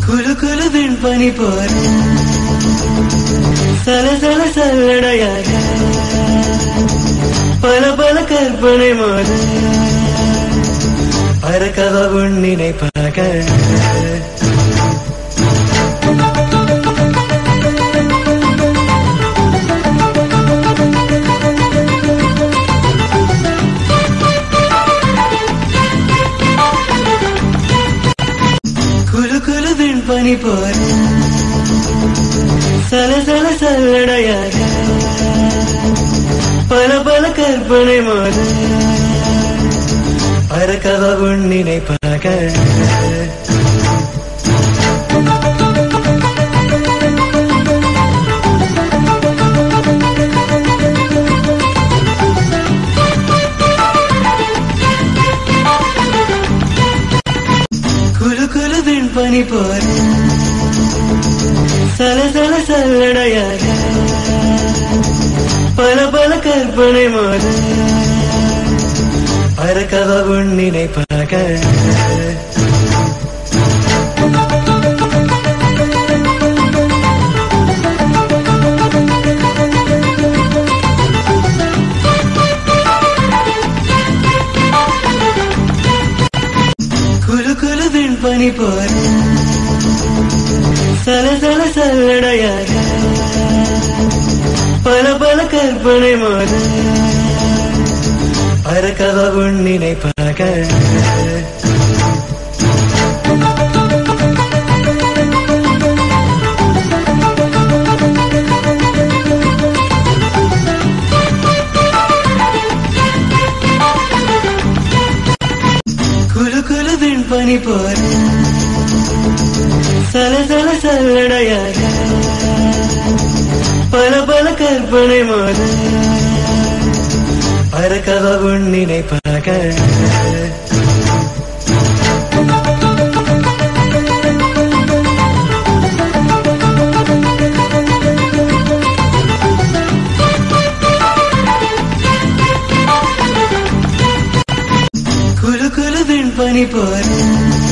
குலு குலு வெண்பனி போல சல சல சல்லடையாக பல பல கற்பனை மாற பறக்கவ உன் நினைப்பாக குலு குலு வெண்பனி போல சல சல சல்லடையாக பல பல கற்பனை மாற பறக்கவ உன் நினைப்பாக குலு குலு வெண்பனி போல சல சல சல்லடையாக பல பல கற்பனை மாற பறக்கவ உன் நினைப்பாக குலு குலு வெண்பனி போல சல சல சல்லடையாக பல பல கற்பனை மாற பறக்கவ உன் நினைப்பாக குலு குலு வெண்பனி போல சல சல சல்லடையாக பல பல கற்பனை மாற பறக்கவ உன் நினைப்பாக குலு குலு வெண்பனி போல